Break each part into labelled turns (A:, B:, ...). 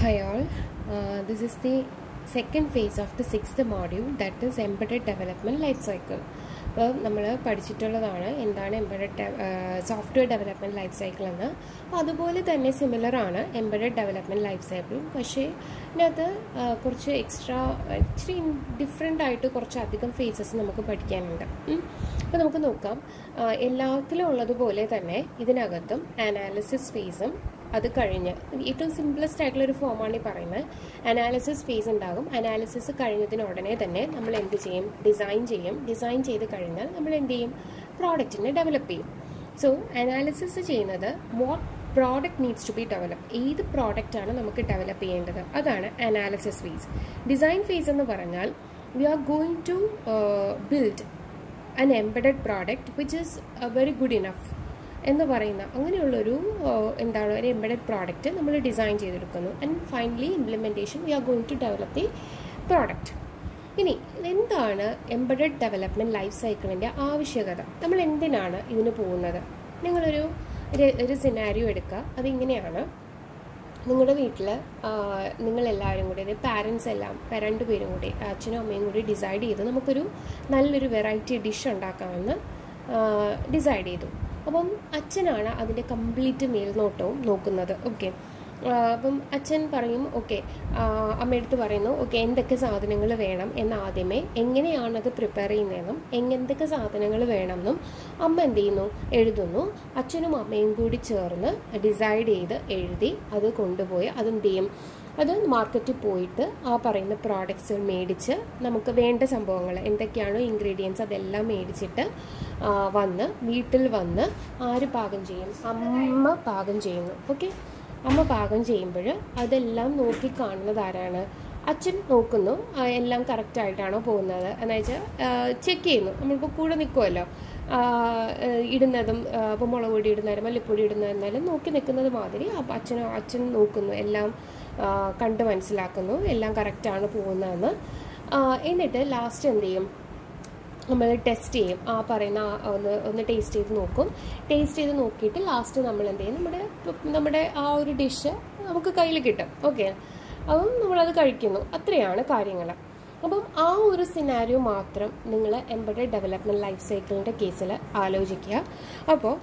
A: Hi all, uh, this is the second phase of the sixth module that is embedded development life cycle. അപ്പോൾ നമ്മൾ പഠിച്ചിട്ടുള്ളതാണ് എന്താണ് embedded software development life cycle എന്ന് അപ്പോൾ അതുപോലെ തന്നെ സിമിലർ ആണ് എംബഡഡ് ഡെവലപ്മെൻറ്റ് ലൈഫ് സൈക്കിൾ പക്ഷേ ഇതിനകത്ത് ആ, കുറച്ച് എക്സ്ട്രാ ഇച്ചിരി ഡിഫറെൻ്റ് ആയിട്ട് കുറച്ച് അധികം ഫേസസ് നമുക്ക് പഠിക്കാനുണ്ട് അപ്പോൾ നമുക്ക് നോക്കാം ആ, എല്ലാത്തിലും ഉള്ളതുപോലെ തന്നെ ഇതിനകത്തും അനാലിസിസ് ഫേസും അത് കഴിഞ്ഞ് ഏറ്റവും സിംപ്ലസ്റ്റ് ആയിട്ടുള്ള ഒരു ഫോമാണ് ഈ പറയുന്നത് അനാലിസിസ് ഫേസ് ഉണ്ടാകും അനാലിസിസ് കഴിഞ്ഞതിന് ഉടനെ തന്നെ നമ്മൾ എന്ത് ചെയ്യും ഡിസൈൻ ചെയ്യും ഡിസൈൻ ചെയ്ത് കഴിഞ്ഞാൽ നമ്മൾ എന്ത് ചെയ്യും പ്രോഡക്റ്റിനെ ഡെവലപ്പ് ചെയ്യും സോ അനാലിസിസ് ചെയ്യുന്നത് what product needs to be develop ഏത് പ്രോഡക്റ്റ് ആണ് നമുക്ക് ഡെവലപ്പ് ചെയ്യേണ്ടത് അതാണ് അനാലിസിസ് ഫേസ് ഡിസൈൻ ഫേസ് എന്ന് പറഞ്ഞാൽ we are going to build an embedded product which is very good enough എന്ന് പറയുന്ന അങ്ങനെയുള്ളൊരു ആഹ്, എന്താണ് ഒരു എംബഡഡ് പ്രോഡക്റ്റ് നമ്മൾ ഡിസൈൻ ചെയ്തെടുക്കുന്നു and finally implementation we are going to develop the product ഇനി എന്താണ് എംബഡഡ് ഡെവലപ്മെൻറ്റ് ലൈഫ് സൈക്കിളിൻ്റെ ആവശ്യകത നമ്മൾ എന്തിനാണ് ഇതിന് പോകുന്നത് നിങ്ങളൊരു ഒരു- ഒരു സിനാരിയോ എടുക്കുക അതിങ്ങനെയാണ് നിങ്ങളുടെ വീട്ടിൽ നിങ്ങളെല്ലാവരും കൂടി അതായത് പാരൻസ് എല്ലാം രണ്ട് പേരും കൂടി അച്ഛനും അമ്മയും കൂടി ഡിസൈഡ് ചെയ്ത് നമുക്കൊരു നല്ലൊരു വെറൈറ്റി ഡിഷ് ഉണ്ടാക്കാമെന്ന് ഡിസൈഡ് ചെയ്തു അപ്പം അച്ഛനാണ് അതിൻ്റെ കംപ്ലീറ്റ് മേൽനോട്ടവും നോക്കുന്നത് ഓക്കെ അപ്പം അച്ഛൻ പറയും ഓക്കെ അമ്മയടുത്ത് പറയുന്നു ഓക്കെ എന്തൊക്കെ സാധനങ്ങൾ വേണം എന്ന് ആദ്യമേ എങ്ങനെയാണ് അത് പ്രിപ്പയർ ചെയ്യുന്നതെന്നും എന്തൊക്കെ സാധനങ്ങൾ വേണമെന്നും അമ്മ എന്ത് ചെയ്യുന്നു എഴുതുന്നു അച്ഛനും അമ്മയും കൂടി ചേർന്ന് ഡിസൈഡ് ചെയ്ത് എഴുതി അത് കൊണ്ടുപോയി അതെന്ത് ചെയ്യും അത് മാർക്കറ്റിൽ പോയിട്ട് ആ പറയുന്ന പ്രോഡക്ട്സ് മേടിച്ച് നമുക്ക് വേണ്ട സംഭവങ്ങൾ എന്തൊക്കെയാണോ ഇൻഗ്രീഡിയൻസ് അതെല്ലാം മേടിച്ചിട്ട് ആ, വന്ന് വീട്ടിൽ വന്ന് ആര് പാകം ചെയ്യും അമ്മ പാകം ചെയ്യുന്നു ഓക്കെ അമ്മ പാകം ചെയ്യുമ്പോൾ അതെല്ലാം നോക്കി കാണുന്നത് ആരാണ് അച്ഛൻ നോക്കുന്നു ആ, എല്ലാം കറക്റ്റ് ആയിട്ടാണോ പോകുന്നത് എന്ന് വെച്ചാൽ ചെക്ക് ചെയ്യുന്നു നമ്മളിപ്പോൾ കൂടെ നിൽക്കുമല്ലോ ആ, ഏഹ് ഇടുന്നതും ഇപ്പോൾ മുളക് പൊടി ഇടുന്നതായാലും മല്ലിപ്പൊടി ഇടുന്നതായിരുന്നാലും നോക്കി നിൽക്കുന്നത് മാതിരി അപ്പം അച്ഛനോ അച്ഛൻ നോക്കുന്നു എല്ലാം ആ, കണ്ട് മനസ്സിലാക്കുന്നു എല്ലാം കറക്റ്റാണ് പോകുന്നതെന്ന് ആ, എന്നിട്ട് ലാസ്റ്റ് എന്ത് ചെയ്യും നമ്മൾ ടെസ്റ്റ് ചെയ്യും ആ പറയുന്ന ആ ഒന്ന് ഒന്ന് ടേസ്റ്റ് ചെയ്ത് നോക്കും ടേസ്റ്റ് ചെയ്ത് നോക്കിയിട്ട് ലാസ്റ്റ് നമ്മൾ എന്ത് ചെയ്യും നമ്മുടെ നമ്മുടെ ആ ഒരു ഡിഷ് നമുക്ക് കയ്യിൽ കിട്ടും ഓക്കെ അപ്പം നമ്മളത് കഴിക്കുന്നു അത്രയാണ് കാര്യങ്ങൾ അപ്പം ആ ഒരു സിനാരിയോ മാത്രം നിങ്ങൾ എംബഡഡ് ഡെവലപ്മെൻറ്റ് ലൈഫ് സൈക്കിളിൻ്റെ കേസിൽ ആലോചിക്കുക അപ്പോൾ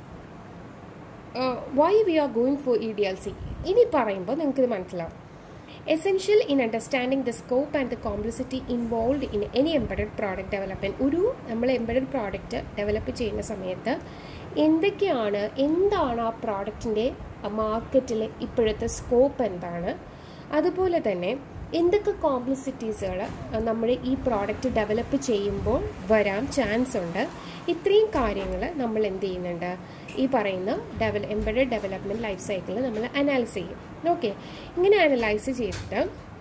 A: why we are going for E D L C ഇനി പറയുമ്പോൾ നിങ്ങൾക്കിത് മനസ്സിലാവും essential in understanding the scope and the complexity involve in any embedded product development ഒരു നമ്മൾ എംബഡഡ് പ്രോഡക്റ്റ് ഡെവലപ്പ് ചെയ്യുന്ന സമയത്ത് എന്തൊക്കെയാണ് എന്താണ് ആ പ്രോഡക്റ്റിൻ്റെ മാർക്കറ്റിലെ ഇപ്പോഴത്തെ സ്കോപ്പ് എന്താണ് അതുപോലെ തന്നെ എന്തൊക്കെ കോംപ്ലിസിറ്റീസുകൾ നമ്മൾ ഈ പ്രോഡക്റ്റ് ഡെവലപ്പ് ചെയ്യുമ്പോൾ വരാൻ ചാൻസ് ഉണ്ട് ഇത്രയും കാര്യങ്ങൾ നമ്മൾ എന്ത് ചെയ്യുന്നുണ്ട് ഈ പറയുന്ന ഡെവല എംബഡഡ് ഡെവലപ്മെൻറ്റ് ലൈഫ് സൈക്കിളിൽ നമ്മൾ അനാലിസ് ചെയ്യും ഓക്കെ ഇങ്ങനെ അനലൈസ് ചെയ്തിട്ട്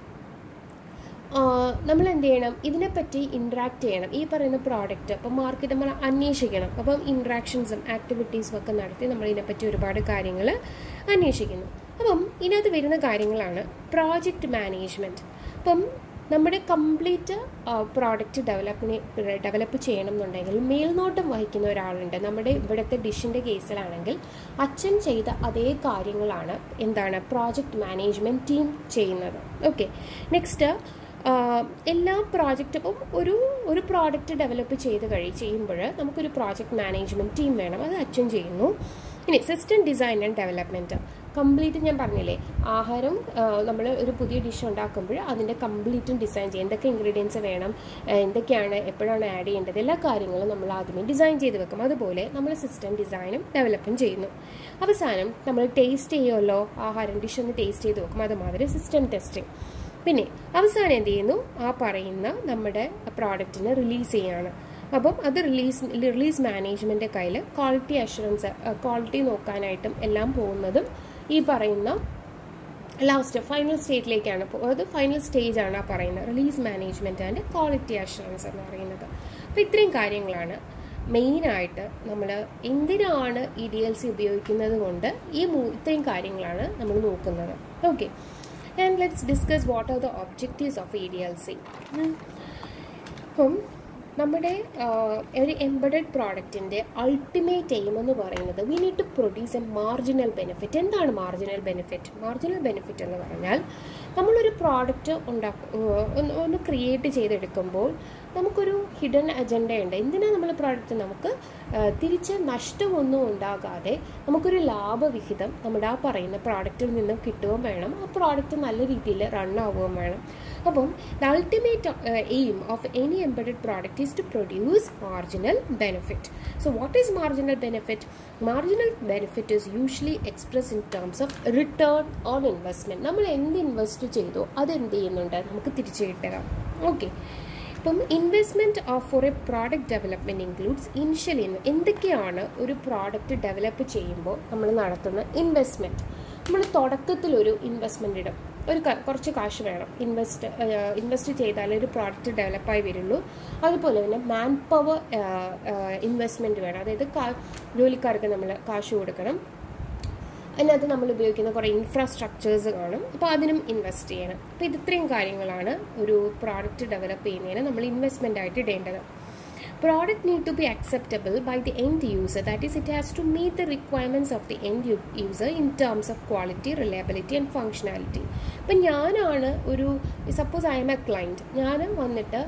A: നമ്മൾ എന്ത് ചെയ്യണം ഇതിനെപ്പറ്റി ഇൻട്രാക്ട് ചെയ്യണം ഈ പറയുന്ന പ്രോഡക്റ്റ് അപ്പം മാർക്കറ്റ് നമ്മൾ അന്വേഷിക്കണം അപ്പം ഇൻട്രാക്ഷൻസും ആക്ടിവിറ്റീസും ഒക്കെ നടത്തി നമ്മൾ ഇതിനെപ്പറ്റി ഒരുപാട് കാര്യങ്ങൾ അന്വേഷിക്കുന്നു അപ്പം ഇതിനകത്ത് വരുന്ന കാര്യങ്ങളാണ് പ്രോജക്റ്റ് മാനേജ്മെൻറ്റ് അപ്പം നമ്മുടെ കംപ്ലീറ്റ് പ്രോഡക്റ്റ് ഡെവലപ്പിനെ ഡെവലപ്പ് ചെയ്യണം എന്നുണ്ടെങ്കിൽ മേൽനോട്ടം വഹിക്കുന്ന ഒരാളുണ്ട് നമ്മുടെ ഇവിടുത്തെ ഡിഷിൻ്റെ കേസിലാണെങ്കിൽ അച്ഛൻ ചെയ്ത അതേ കാര്യങ്ങളാണ് എന്താണ് പ്രോജക്റ്റ് മാനേജ്മെൻറ്റ് ടീം ചെയ്യുന്നത് ഓക്കെ നെക്സ്റ്റ് എല്ലാ പ്രോജക്റ്റ് ഇപ്പം ഒരു ഒരു പ്രോഡക്റ്റ് ഡെവലപ്പ് ചെയ്ത് കഴി ചെയ്യുമ്പോൾ നമുക്കൊരു പ്രോജക്റ്റ് മാനേജ്മെൻറ്റ് ടീം വേണം അത് അച്ഛൻ ചെയ്യുന്നു ഇനി system design and development complete ഞാൻ പറഞ്ഞില്ലേ ആഹാരം നമ്മൾ ഒരു പുതിയ ഡിഷ് ഉണ്ടാക്കുമ്പോൾ അതിൻ്റെ കംപ്ലീറ്റും ഡിസൈൻ ചെയ്യും എന്തൊക്കെ ഇൻഗ്രീഡിയൻസ് വേണം ആ, എന്തൊക്കെയാണ് എപ്പോഴാണ് ആഡ് ചെയ്യേണ്ടത് എല്ലാ കാര്യങ്ങളും നമ്മൾ ആദ്യമേ ഡിസൈൻ ചെയ്ത് വെക്കും അതുപോലെ നമ്മൾ സിസ്റ്റം ഡിസൈനും ഡെവലപ്പും ചെയ്യുന്നു അവസാനം നമ്മൾ ടേസ്റ്റ് ചെയ്യുമല്ലോ ആഹാരം ഡിഷ് ഒന്ന് ടേസ്റ്റ് ചെയ്ത് വെക്കും അതുമാതിരി സിസ്റ്റം ടെസ്റ്റിംഗ് പിന്നെ അവസാനം എന്ത് ചെയ്യുന്നു ആ പറയുന്ന നമ്മുടെ പ്രോഡക്റ്റിനെ റിലീസ് ചെയ്യാണ് അപ്പം അത് റിലീസ് റിലീസ് മാനേജ്മെൻറ്റ് കയ്യിൽ ക്വാളിറ്റി അഷുറൻസ് ക്വാളിറ്റി നോക്കാനായിട്ടും എല്ലാം പോകുന്നതും ഈ പറയുന്ന ലാസ്റ്റ് ഫൈനൽ സ്റ്റേറ്റിലേക്കാണ് അപ്പോൾ അത് ഫൈനൽ സ്റ്റേജ് ആണ് ആ പറയുന്നത് release management and quality assurance എന്ന് പറയുന്നത് അപ്പോൾ ഇത്രയും കാര്യങ്ങളാണ് മെയിനായിട്ട് നമ്മൾ എന്തിനാണ് ഇ ഡി എൽ സി ഉപയോഗിക്കുന്നത് കൊണ്ട് ഈ മൂ ഇത്രയും കാര്യങ്ങളാണ് നമ്മൾ നോക്കുന്നത് okay and let's discuss what are the objectives of E D L C അപ്പം നമ്മുടെ ഒരു എംബഡഡ് പ്രോഡക്റ്റിൻ്റെ അൾട്ടിമേറ്റ് എയിം എന്ന് പറയുന്നത് we need to produce a marginal benefit എന്താണ് മാർജിനൽ ബെനിഫിറ്റ് മാർജിനൽ ബെനിഫിറ്റ് എന്ന് പറഞ്ഞാൽ നമ്മളൊരു പ്രോഡക്റ്റ് ഉണ്ടാക്കും ഒന്ന് ക്രിയേറ്റ് ചെയ്തെടുക്കുമ്പോൾ നമുക്കൊരു ഹിഡൻ അജണ്ടയുണ്ട് എന്തിനാണ് നമ്മൾ പ്രോഡക്റ്റ് നമുക്ക് തിരിച്ച് നഷ്ടമൊന്നും ഉണ്ടാകാതെ നമുക്കൊരു ലാഭവിഹിതം നമ്മുടെ ആ പറയുന്ന പ്രോഡക്റ്റിൽ നിന്നും കിട്ടുകയും വേണം ആ പ്രോഡക്റ്റ് നല്ല രീതിയിൽ റൺ ആവുകയും വേണം അപ്പം the ultimate aim of any embedded product is to produce marginal benefit so what is marginal benefit marginal benefit is usually express in terms of return on investment നമ്മൾ എന്ത് ഇൻവെസ്റ്റ് ചെയ്തോ അത് എന്ത് ചെയ്യുന്നുണ്ട് നമുക്ക് തിരിച്ചു കിട്ടുക ഓക്കെ ഇപ്പം investment for a product development includes initial എന്തൊക്കെയാണ് ഒരു പ്രോഡക്റ്റ് ഡെവലപ്പ് ചെയ്യുമ്പോൾ നമ്മൾ നടത്തുന്ന ഇൻവെസ്റ്റ്മെൻറ്റ് നമ്മൾ തുടക്കത്തിൽ ഒരു ഇൻവെസ്റ്റ്മെൻ്റ് ഇടും ഒരു കുറച്ച് കാശ് വേണം ഇൻവെസ്റ്റ് ഇൻവെസ്റ്റ് ചെയ്താലേ ഒരു പ്രോഡക്റ്റ് ഡെവലപ്പായി വരുള്ളൂ അതുപോലെ തന്നെ മാൻ പവർ ഇൻവെസ്റ്റ്മെൻറ്റ് വേണം അതായത് ജോലിക്കാർക്ക് നമ്മൾ കാശ് കൊടുക്കണം അതിനകത്ത് നമ്മൾ ഉപയോഗിക്കുന്ന കുറേ ഇൻഫ്രാസ്ട്രക്ചേഴ്സ് കാണും അപ്പോൾ അതിനും ഇൻവെസ്റ്റ് ചെയ്യണം അപ്പോൾ ഇത് ഇത്രയും കാര്യങ്ങളാണ് ഒരു പ്രോഡക്റ്റ് ഡെവലപ്പ് ചെയ്യുന്നതിന് നമ്മൾ ഇൻവെസ്റ്റ്മെൻ്റ് ആയിട്ട് ഇടേണ്ടത് product need to be acceptable by the end user that is it has to meet the requirements of the end user in terms of quality reliability and functionality ഇപ്പം ഞാനാണ് ഒരു suppose I'm a client ഞാൻ വന്നിട്ട്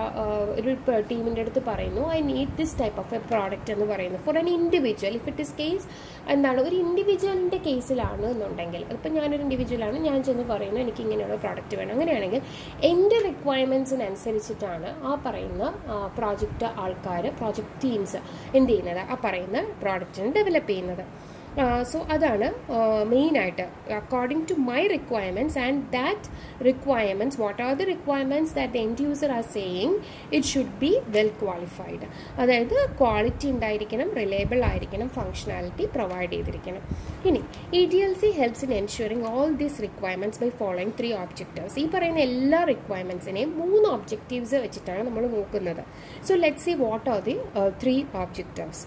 A: ഒരു ടീമിൻ്റെ അടുത്ത് പറയുന്നു I need this type of a product എന്ന് പറയുന്നു for an individual if it is case എന്താണ് ഒരു ഇൻഡിവിജ്വലിൻ്റെ കേസിലാണ് എന്നുണ്ടെങ്കിൽ അതിപ്പോൾ ഞാനൊരു ഇൻഡിവിജ്വലാണ് ഞാൻ ചെന്ന് പറയുന്നു എനിക്ക് ഇങ്ങനെയുള്ള പ്രോഡക്റ്റ് വേണം അങ്ങനെയാണെങ്കിൽ എൻ്റെ റിക്വയർമെൻറ്റ്സിനനുസരിച്ചിട്ടാണ് ആ പറയുന്ന പ്രോജക്റ്റ് ആൾക്കാർ പ്രോജക്റ്റ് ടീംസ് എന്ത് ചെയ്യുന്നത് ആ പറയുന്ന പ്രോഡക്റ്റിനെ ഡെവലപ്പ് ചെയ്യുന്നത് സോ അതാണ് മെയിനായിട്ട് according to my requirements and that requirements what are the requirements that the end user are saying it should be well qualified അതായത് ക്വാളിറ്റി ഉണ്ടായിരിക്കണം റിലയബിൾ ആയിരിക്കണം ഫങ്ഷനാലിറ്റി പ്രൊവൈഡ് ചെയ്തിരിക്കണം ഇനി E D L C helps in ensuring all these requirements by following three objectives ഈ പറയുന്ന എല്ലാ റിക്വയർമെൻറ്റ്സിനെയും മൂന്ന് ഒബ്ജക്റ്റീവ്സ് വെച്ചിട്ടാണ് നമ്മൾ നോക്കുന്നത് so let see what are the three objectives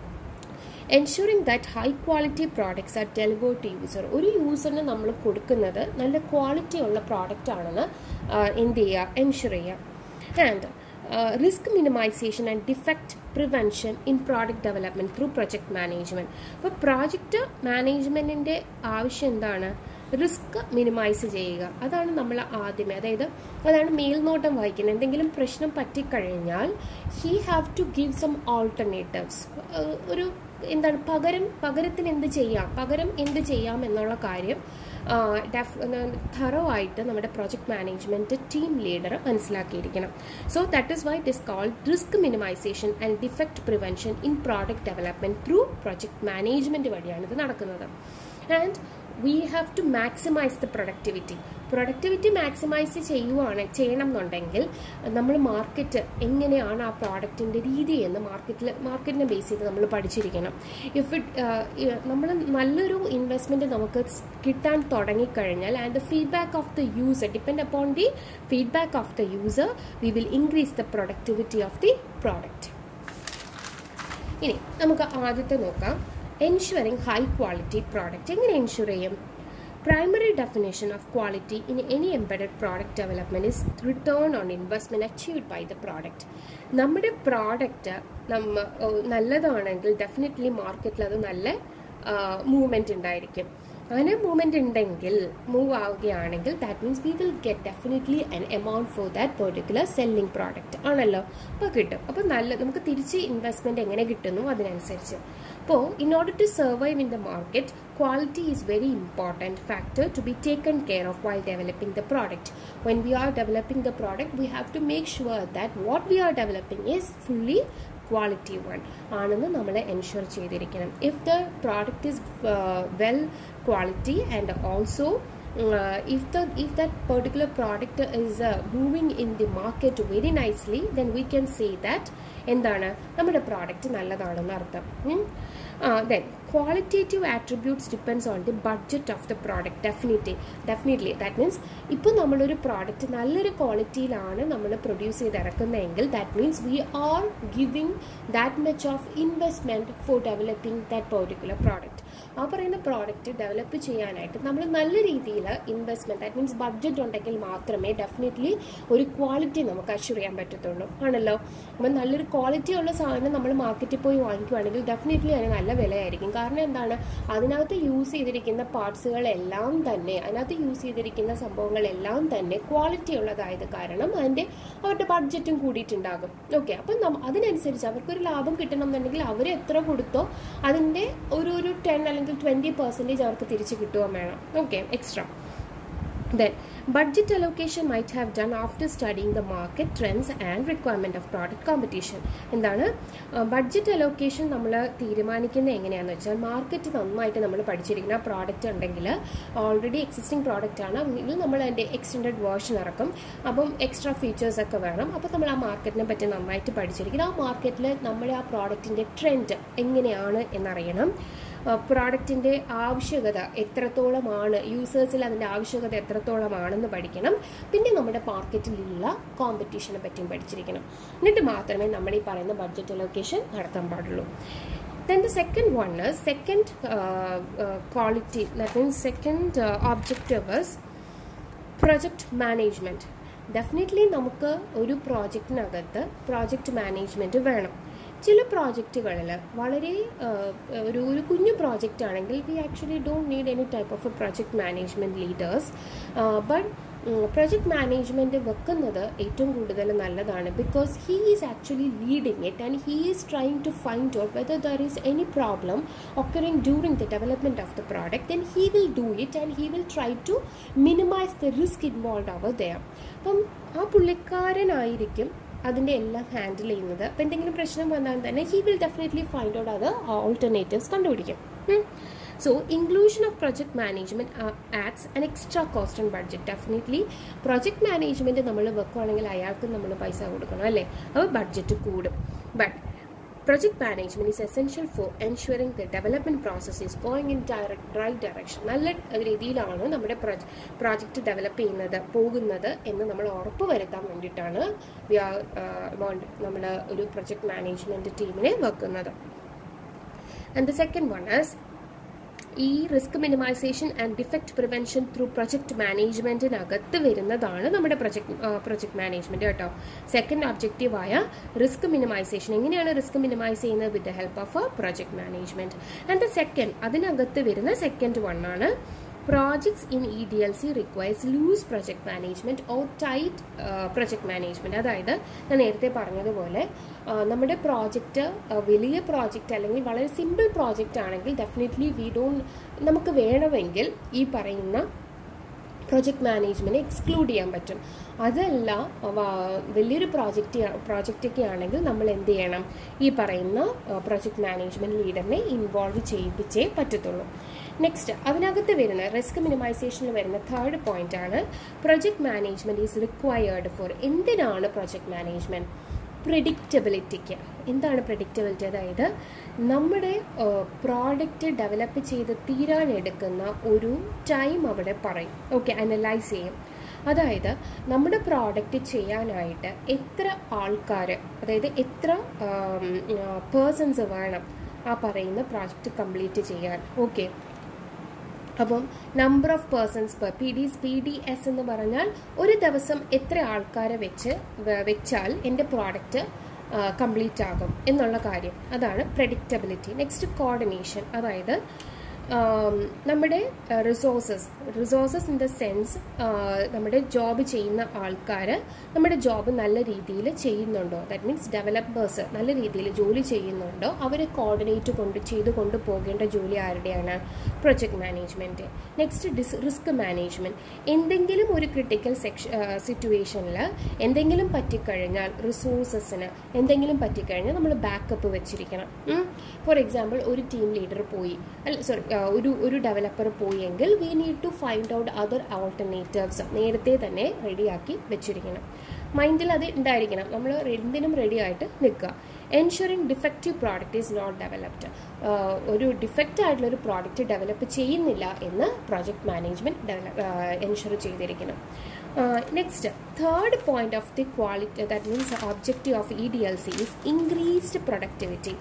A: ensuring that high quality products are delivered to user ഒരു യൂസറിന് നമ്മൾ കൊടുക്കുന്നത് നല്ല ക്വാളിറ്റി ഉള്ള പ്രോഡക്റ്റ് ആണെന്ന് എന്ത് ചെയ്യുക എൻഷുർ ചെയ്യുക and risk minimization and defect prevention in product development through project management അപ്പോൾ പ്രോജക്റ്റ് മാനേജ്മെൻറ്റിൻ്റെ ആവശ്യം എന്താണ് റിസ്ക് മിനിമൈസ് ചെയ്യുക അതാണ് നമ്മൾ ആദ്യമേ അതായത് അതാണ് മേൽനോട്ടം വായിക്കുന്നത് എന്തെങ്കിലും പ്രശ്നം പറ്റിക്കഴിഞ്ഞാൽ he have to give some alternatives ഒരു എന്താണ് പകരം പകരത്തിന് എന്ത് ചെയ്യാം പകരം എന്ത് ചെയ്യാം എന്നുള്ള കാര്യം ഥറോ ആയിട്ട് നമ്മുടെ പ്രോജക്റ്റ് മാനേജ്മെൻറ്റ് ടീം ലീഡർ മനസ്സിലാക്കിയിരിക്കണം so that is why it is called risk minimization and defect prevention in product development through project management വഴിയാണ് ഇത് നടക്കുന്നത് and we have to maximize the productivity productivity maximize ചെയ്യുവാണ് ചെയ്യണം എന്നുണ്ടെങ്കിൽ നമ്മൾ market എങ്ങനെയാണ് ആ പ്രോഡക്റ്റിൻ്റെ രീതി എന്ന് മാർക്കറ്റിൽ മാർക്കറ്റിനെ ബേസ് ചെയ്ത് നമ്മൾ പഠിച്ചിരിക്കണം ഇഫ് ഇറ്റ് നമ്മൾ നല്ലൊരു ഇൻവെസ്റ്റ്മെൻറ്റ് നമുക്ക് കിട്ടാൻ തുടങ്ങിക്കഴിഞ്ഞാൽ and the feedback of the user depend upon the feedback of the user we will increase the productivity of the product ഇനി നമുക്ക് ആദ്യത്തെ നോക്കാം എൻഷുറിങ് ഹൈ ക്വാളിറ്റി പ്രോഡക്റ്റ് എങ്ങനെ എൻഷുർ ചെയ്യും primary definition of quality in any embedded product development is return on investment achieved by the product നമ്മുടെ product നമ്മ നല്ലതാണെങ്കിൽ definitely മാർക്കറ്റിൽ അത് നല്ല മൂവ്മെൻറ്റ് ഉണ്ടായിരിക്കും അങ്ങനെ മൂവ്മെൻറ്റ് ഉണ്ടെങ്കിൽ മൂവ് ആവുകയാണെങ്കിൽ that means we will get definitely an amount for that particular selling product ആണല്ലോ അപ്പോൾ കിട്ടും അപ്പോൾ നല്ല നമുക്ക് തിരിച്ച് ഇൻവെസ്റ്റ്മെൻറ്റ് എങ്ങനെ കിട്ടുന്നു അതിനനുസരിച്ച് അപ്പോൾ in order to survive in the market quality is very important factor to be taken care of while developing the product when we are developing the product we have to make sure that what we are developing is fully quality one ആണെന്ന് നമ്മൾ ensure ചെയ്തിരിക്കണം if the product is well quality and also if the if that particular product is uh, moving in the market very nicely then we can say that എന്താണ് നമ്മുടെ product നല്ലതാണെന്ന് അർത്ഥം then qualitative attributes depends on the budget of the product definitely definitely that means ഇപ്പോൾ നമ്മളൊരു product നല്ലൊരു ക്വാളിറ്റിയിലാണ് നമ്മൾ produce ചെയ്ത് ഇറക്കുന്നതെങ്കിൽ that means we are giving that much of investment for developing that particular product ആ പറയുന്ന പ്രോഡക്റ്റ് ഡെവലപ്പ് ചെയ്യാനായിട്ട് നമ്മൾ നല്ല രീതിയിൽ ഇൻവെസ്റ്റ്മെന്റ് ദാറ്റ് മീൻസ് ബഡ്ജറ്റ് ഉണ്ടെങ്കിൽ മാത്രമേ ഡെഫിനറ്റ്ലി ഒരു ക്വാളിറ്റി നമുക്ക് അഷ്യൂർ ചെയ്യാൻ പറ്റത്തുള്ളൂ ആണല്ലോ അപ്പം നല്ലൊരു ക്വാളിറ്റി ഉള്ള സാധനം നമ്മൾ മാർക്കറ്റിൽ പോയി വാങ്ങിക്കുവാണെങ്കിൽ ഡെഫിനറ്റ്ലി അതിന് നല്ല വിലയായിരിക്കും കാരണം എന്താണ് അതിനകത്ത് യൂസ് ചെയ്തിരിക്കുന്ന പാർട്സുകളെല്ലാം തന്നെ അതിനകത്ത് യൂസ് ചെയ്തിരിക്കുന്ന സംഭവങ്ങളെല്ലാം തന്നെ ക്വാളിറ്റി ഉള്ളതായത് കാരണം അതിൻ്റെ അവരുടെ ബഡ്ജറ്റും കൂടിയിട്ടുണ്ടാകും ഓക്കെ അപ്പം നം- അതിനനുസരിച്ച് അവർക്കൊരു ലാഭം കിട്ടണം എന്നുണ്ടെങ്കിൽ അവർ എത്ര കൊടുത്തോ അതിൻ്റെ ഒരു ഒരു ടെൻ അല്ലെങ്കിൽ ട്വൻറ്റി പെർസെൻറ്റേജ് അവർക്ക് തിരിച്ച് കിട്ടുകയും വേണം okay extra Then, budget allocation might have done after studying the market trends and requirement of product competition. എന്താണ് ബഡ്ജറ്റ് അലോക്കേഷൻ നമ്മൾ തീരുമാനിക്കുന്നത് എങ്ങനെയാണെന്ന് വെച്ചാൽ മാർക്കറ്റ് നന്നായിട്ട് നമ്മൾ പഠിച്ചിരിക്കുന്ന ആ പ്രോഡക്റ്റ് ഉണ്ടെങ്കിൽ ഓൾറെഡി എക്സിസ്റ്റിംഗ് പ്രോഡക്റ്റ് ആണ് എങ്കിൽ നമ്മൾ അതിൻ്റെ എക്സ്റ്റൻഡഡ് വേർഷൻ ഇറക്കും അപ്പം എക്സ്ട്രാ ഫീച്ചേഴ്സ് ഒക്കെ വേണം അപ്പോൾ നമ്മൾ ആ മാർക്കറ്റിനെ പറ്റി നന്നായിട്ട് പഠിച്ചിരിക്കണം ആ മാർക്കറ്റിൽ നമ്മുടെ ആ പ്രോഡക്റ്റിൻ്റെ ട്രെൻഡ് എങ്ങനെയാണ് എന്നറിയണം പ്രോഡക്റ്റിൻ്റെ ആവശ്യകത എത്രത്തോളമാണ് യൂസേഴ്സിൽ അതിൻ്റെ ആവശ്യകത എത്രത്തോളമാണെന്ന് പഠിക്കണം പിന്നെ നമ്മുടെ മാർക്കറ്റിലുള്ള കോമ്പറ്റീഷനെ പറ്റിയും പഠിച്ചിരിക്കണം എന്നിട്ട് മാത്രമേ നമ്മൾ ഈ പറയുന്ന ബഡ്ജറ്റ് അലോക്കേഷൻ നടത്താൻ പാടുള്ളൂ then the second one is second uh, uh, quality that means second uh, objective is project management definitely നമുക്ക് ഒരു പ്രോജക്റ്റിനകത്ത് പ്രോജക്റ്റ് മാനേജ്മെൻറ്റ് വേണം ചില പ്രോജക്റ്റുകളിൽ വളരെ ആ, ഒരു ഒരു കുഞ്ഞു പ്രോജക്റ്റ് ആണെങ്കിൽ we actually don't need any type of a project management leaders but project management വെക്കുന്നത് ഏറ്റവും കൂടുതൽ നല്ലതാണ് because he is actually leading it and he is trying to find out whether there is any problem occurring during the development of the product then he will do it and he will try to minimize the risk involved over there അപ്പം ആ പുള്ളിക്കാരനായിരിക്കും അതിൻ്റെ എല്ലാം handle ചെയ്യുന്നത് അപ്പം എന്തെങ്കിലും പ്രശ്നം വന്നാൽ തന്നെ he will definitely find out അത് ഓൾട്ടർനേറ്റീവ്സ് കണ്ടുപിടിക്കും so inclusion of project management adds an extra cost and budget definitely project management നമ്മൾ വെക്കുകയാണെങ്കിൽ അയാൾക്ക് നമ്മൾ പൈസ കൊടുക്കണം അല്ലേ അപ്പോൾ ബഡ്ജറ്റ് കൂടും but Project management is essential for ensuring the development process is going in direct, right direction. നല്ല രീതിയിലാണ് നമ്മുടെ പ്രോജക്റ്റ് ഡെവലപ്പ് ചെയ്യുന്നത് പോകുന്നത് എന്ന് നമ്മൾ ഉറപ്പ് വരുത്താൻ വേണ്ടിയിട്ടാണ് വി ആർ ബോണ്ട് നമ്മൾ ഒരു പ്രൊജക്ട് മാനേജ്മെൻറ്റ് ടീമിനെ വെക്കുന്നത് and the second one as ഈ risk minimization and defect prevention through project മാനേജ്മെൻറ്റിനകത്ത് വരുന്നതാണ് നമ്മുടെ പ്രൊജക്ട് പ്രൊജക്ട് മാനേജ്മെൻറ്റ് കേട്ടോ സെക്കൻഡ് ഒബ്ജക്റ്റീവായ റിസ്ക് മിനിമൈസേഷൻ എങ്ങനെയാണ് റിസ്ക് മിനിമൈസ് ചെയ്യുന്നത് with the help of a project management and the second അതിനകത്ത് വരുന്ന സെക്കൻഡ് വൺ ആണ് projects in E D L C requires loose project management or tight project management അതായത് ഞാൻ നേരത്തെ പറഞ്ഞതുപോലെ ആ, നമ്മുടെ പ്രോജക്റ്റ് വലിയ പ്രോജക്റ്റ് അല്ലെങ്കിൽ വളരെ സിമ്പിൾ പ്രോജക്റ്റ് ആണെങ്കിൽ ഡെഫിനറ്റ്ലി വി ഡോൺ നമുക്ക് വേണമെങ്കിൽ ഈ പറയുന്ന പ്രൊജക്ട് മാനേജ്മെൻറ്റ് എക്സ്ക്ലൂഡ് ചെയ്യാൻ പറ്റും അതല്ല വ- വലിയൊരു പ്രോജക്റ്റ് പ്രോജക്റ്റൊക്കെ ആണെങ്കിൽ നമ്മൾ എന്ത് ചെയ്യണം ഈ പറയുന്ന പ്രൊജക്ട് മാനേജ്മെൻറ്റ് ലീഡറിനെ ഇൻവോൾവ് ചെയ്യിപ്പിച്ചേ പറ്റത്തുള്ളൂ നെക്സ്റ്റ് അതിനകത്ത് വരുന്ന റിസ്ക് മിനിമൈസേഷനിൽ വരുന്ന തേർഡ് പോയിന്റ് ആണ് project management is required for എന്തിനാണ് പ്രൊജക്ട് മാനേജ്മെൻറ്റ് പ്രിഡിക്റ്റബിലിറ്റിക്ക് എന്താണ് പ്രിഡിക്റ്റബിലിറ്റി അതായത് നമ്മുടെ പ്രോഡക്റ്റ് ഡെവലപ്പ് ചെയ്ത് തീരാനെടുക്കുന്ന ഒരു ടൈം അവിടെ പറയും ഓക്കെ അനലൈസ് ചെയ്യും അതായത് നമ്മുടെ പ്രോഡക്റ്റ് ചെയ്യാനായിട്ട് എത്ര ആൾക്കാർ അതായത് എത്ര പേഴ്സൺസ് വേണം ആ പറയുന്ന പ്രോജക്റ്റ് കംപ്ലീറ്റ് ചെയ്യാൻ ഓക്കെ അപ്പം number of persons per P D P D S എന്ന് പറഞ്ഞാൽ ഒരു ദിവസം എത്ര ആൾക്കാരെ വെച്ച് വ- വെച്ചാൽ എൻ്റെ പ്രോഡക്റ്റ് കംപ്ലീറ്റ് ആകും എന്നുള്ള കാര്യം അതാണ് പ്രഡിക്റ്റബിലിറ്റി നെക്സ്റ്റ് കോർഡിനേഷൻ അതായത് ആം, നമ്മുടെ resources resources in the sense നമ്മുടെ ജോബ് ചെയ്യുന്ന ആൾക്കാർ നമ്മുടെ ജോബ് നല്ല രീതിയിൽ ചെയ്യുന്നുണ്ടോ ദാറ്റ് മീൻസ് ഡെവലപ്പേഴ്സ് നല്ല രീതിയിൽ ജോലി ചെയ്യുന്നുണ്ടോ അവരെ കോർഡിനേറ്റ് കൊണ്ട് ചെയ്ത് കൊണ്ട് പോകേണ്ട ജോലി ആരുടെയാണ് project management next this risk management എന്തെങ്കിലും ഒരു ക്രിട്ടിക്കൽ സെക്ഷൻ സിറ്റുവേഷനിൽ എന്തെങ്കിലും പറ്റിക്കഴിഞ്ഞാൽ റിസോഴ്സസിന് എന്തെങ്കിലും പറ്റിക്കഴിഞ്ഞാൽ നമ്മൾ ബാക്കപ്പ് വെച്ചിരിക്കണം ഫോർ എക്സാമ്പിൾ ഒരു ടീം ലീഡർ പോയി അല്ല സോറി ഒരു ഒരു ഡെവലപ്പർ പോയെങ്കിൽ we need to find out other alternatives നേരത്തെ തന്നെ റെഡിയാക്കി വെച്ചിരിക്കണം മൈൻഡിൽ അത് ഉണ്ടായിരിക്കണം നമ്മൾ എന്തിനും റെഡി ആയിട്ട് നിൽക്കുക ensuring defective product is not developed ഒരു ഡിഫക്റ്റ് ആയിട്ടുള്ള ഒരു പ്രോഡക്റ്റ് ഡെവലപ്പ് ചെയ്യുന്നില്ല എന്ന് പ്രോജക്റ്റ് മാനേജ്മെൻറ്റ് ഡെവലപ്പ് എൻഷുർ ചെയ്തിരിക്കണം next third point of the quality that means objective of E D L C is increased productivity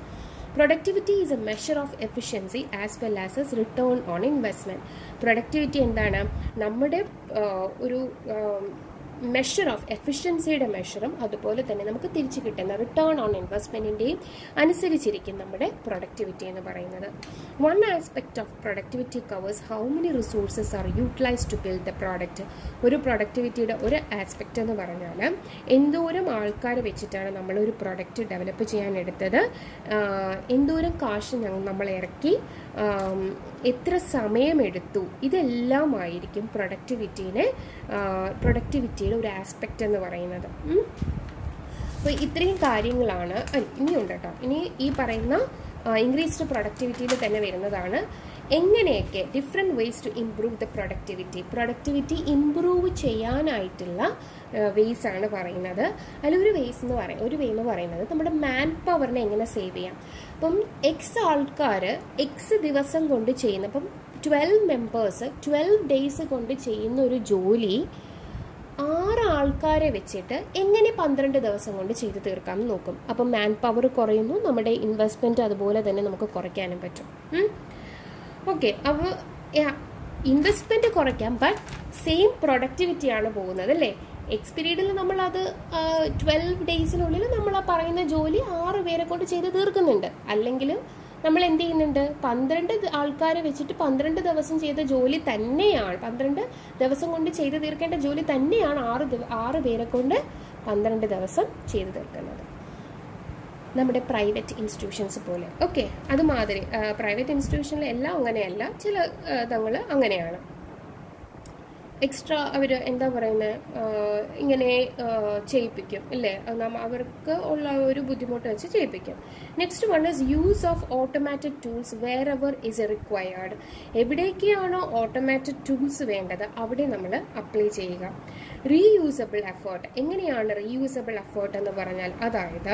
A: productivity is a measure of efficiency as well as as return on investment productivity എന്താണ് നമ്മുടെ ഒരു measure of എഫിഷ്യൻസിയുടെ മെഷറും അതുപോലെ തന്നെ നമുക്ക് തിരിച്ചു കിട്ടുന്ന return on ഇൻവെസ്റ്റ്മെൻറ്റിൻ്റെയും അനുസരിച്ചിരിക്കും നമ്മുടെ പ്രൊഡക്ടിവിറ്റി എന്ന് പറയുന്നത് one aspect of productivity covers how many resources are utilize to build the product ഒരു പ്രൊഡക്ടിവിറ്റിയുടെ ഒരു ആസ്പെക്റ്റ് എന്ന് പറഞ്ഞാൽ എന്തോരം ആൾക്കാർ വെച്ചിട്ടാണ് നമ്മളൊരു പ്രൊഡക്റ്റ് ഡെവലപ്പ് ചെയ്യാൻ എടുത്തത് എന്തോരം കാശ് നമ്മൾ ഇറക്കി എത്ര സമയമെടുത്തു ഇതെല്ലാമായിരിക്കും പ്രൊഡക്ടിവിറ്റീനെ പ്രൊഡക്ടിവിറ്റിയുടെ ഒരു ആസ്പെക്റ്റ് എന്ന് പറയുന്നത് അപ്പോൾ ഇത്രയും കാര്യങ്ങളാണ് ഇനിയുണ്ട് കേട്ടോ ഇനി ഈ പറയുന്ന ഇൻക്രീസ്ഡ് പ്രൊഡക്ടിവിറ്റിയിൽ തന്നെ വരുന്നതാണ് എങ്ങനെയൊക്കെ different ways to improve the productivity productivity improve ചെയ്യാനായിട്ടുള്ള വേസ് ആണ് പറയുന്നത് അതിലൊരു വേസ് എന്ന് പറയും ഒരു വേ എന്ന് പറയുന്നത് നമ്മുടെ മാൻ പവറിനെ എങ്ങനെ സേവ് ചെയ്യാം അപ്പം എക്സ് ആൾക്കാർ എക്സ് ദിവസം കൊണ്ട് ചെയ്യുന്ന അപ്പം ട്വൽവ് മെമ്പേഴ്സ് ട്വൽവ് ഡേയ്സ് കൊണ്ട് ചെയ്യുന്ന ഒരു ജോലി ആറ് ആൾക്കാരെ വെച്ചിട്ട് എങ്ങനെ പന്ത്രണ്ട് ദിവസം കൊണ്ട് ചെയ്ത് തീർക്കാം നോക്കും അപ്പം മാൻ പവർ കുറയുന്നു നമ്മുടെ ഇൻവെസ്റ്റ്മെൻറ്റ് അതുപോലെ തന്നെ നമുക്ക് കുറയ്ക്കാനും പറ്റും ഓക്കെ അപ്പോൾ ഇൻവെസ്റ്റ്മെൻറ്റ് കുറയ്ക്കാം ബട്ട് സെയിം പ്രൊഡക്ടിവിറ്റിയാണ് പോകുന്നത് അല്ലേ എക്സ് പീരീഡിൽ നമ്മളത് ട്വൽവ് ഡേയ്സിനുള്ളിൽ നമ്മൾ ആ പറയുന്ന ജോലി ആറ് പേരെ കൊണ്ട് ചെയ്ത് തീർക്കുന്നുണ്ട് അല്ലെങ്കിൽ നമ്മൾ എന്ത് ചെയ്യുന്നുണ്ട് പന്ത്രണ്ട് ആൾക്കാരെ വെച്ചിട്ട് പന്ത്രണ്ട് ദിവസം ചെയ്ത ജോലി തന്നെയാണ് പന്ത്രണ്ട് ദിവസം കൊണ്ട് ചെയ്ത് തീർക്കേണ്ട ജോലി തന്നെയാണ് ആറ് ആറ് പേരെ കൊണ്ട് പന്ത്രണ്ട് ദിവസം ചെയ്ത് തീർക്കുന്നത് നമ്മുടെ പ്രൈവറ്റ് ഇൻസ്റ്റിറ്റ്യൂഷൻസ് പോലെ ഓക്കെ അതുമാതിരി പ്രൈവറ്റ് ഇൻസ്റ്റിറ്റ്യൂഷനിൽ എല്ലാം അങ്ങനെയല്ല ചില ഇതങ്ങൾ അങ്ങനെയാണ് എക്സ്ട്രാ അവർ എന്താ പറയുന്നത് ഇങ്ങനെ ചെയ്യിപ്പിക്കും അല്ലേ അവർക്ക് ഉള്ള ഒരു ബുദ്ധിമുട്ട് വെച്ച് ചെയ്യിപ്പിക്കും next one is use of automatic tools wherever is required എവിടേക്കാണോ ഓട്ടോമാറ്റിക് ടൂൾസ് വേണ്ടത് അവിടെ നമ്മൾ അപ്ലൈ ചെയ്യുക റീയൂസബിൾ എഫേർട്ട് എങ്ങനെയാണ് റീയൂസബിൾ എഫേർട്ട് എന്ന് പറഞ്ഞാൽ അതായത്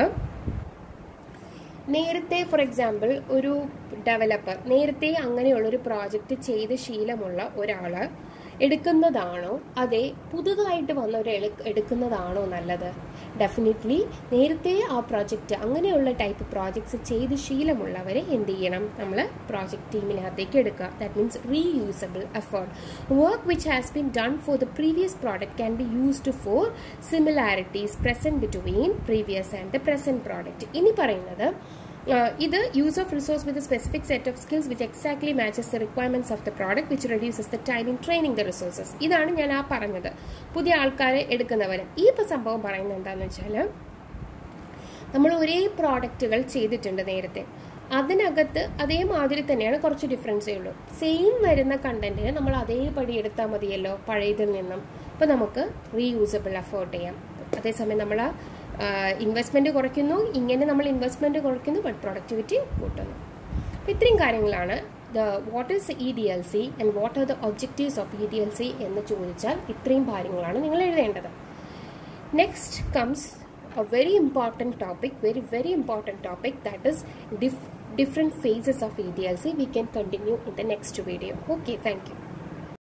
A: നേരത്തെ ഫോർ എക്സാമ്പിൾ ഒരു ഡെവലപ്പർ നേരത്തെ അങ്ങനെയുള്ളൊരു പ്രോജക്റ്റ് ചെയ്ത് ശീലമുള്ള ഒരാൾ എടുക്കുന്നതാണോ അതെ പുതുതായിട്ട് വന്നവർ എടുക്കുന്നതാണോ നല്ലത് ഡെഫിനറ്റ്ലി നേരത്തെ ആ പ്രോജക്റ്റ് അങ്ങനെയുള്ള ടൈപ്പ് പ്രോജക്ട്സ് ചെയ്ത് ശീലമുള്ളവരെ എന്ത് ചെയ്യണം നമ്മൾ പ്രോജക്റ്റ് ടീമിനകത്തേക്ക് എടുക്കുക that means reusable effort work which has been done for the previous product can be used for similarities present between previous and the present product ഇനി പറയുന്നത് ഇത് use of resource with specific set of skills which exactly matches the requirements of the product which reduces the time in training the resources ഇതാണ് ഞാൻ ആ പറഞ്ഞത് പുതിയ ആൾക്കാരെ എടുക്കുന്നവർ ഈ ഇപ്പോൾ സംഭവം പറയുന്നത് എന്താണെന്ന് വെച്ചാൽ നമ്മൾ ഒരേ പ്രോഡക്റ്റുകൾ ചെയ്തിട്ടുണ്ട് നേരത്തെ അതിനകത്ത് അതേമാതിരി തന്നെയാണ് കുറച്ച് ഡിഫറൻസേ ഉള്ളൂ സെയിം വരുന്ന കണ്ടന്റിനെ നമ്മൾ അതേപടി എടുത്താൽ മതിയല്ലോ പഴയതിൽ നിന്നും അപ്പോൾ നമുക്ക് റീയൂസബിൾ അഫോർഡ് ചെയ്യാം അതേസമയം നമ്മൾ ഇൻവെസ്റ്റ്മെൻറ്റ് കുറയ്ക്കുന്നു ഇങ്ങനെ നമ്മൾ ഇൻവെസ്റ്റ്മെൻറ്റ് കുറയ്ക്കുന്നു ബട്ട് പ്രൊഡക്ടിവിറ്റി കൂട്ടുന്നു അപ്പോൾ ഇത്രയും കാര്യങ്ങളാണ് the what is E D L C and what are the objectives of E D L C എന്ന് ചോദിച്ചാൽ ഇത്രയും കാര്യങ്ങളാണ് നിങ്ങൾ എഴുതേണ്ടത് next comes a very important topic very very important topic that is dif different phases of EDLC we can continue in the next video okay thank you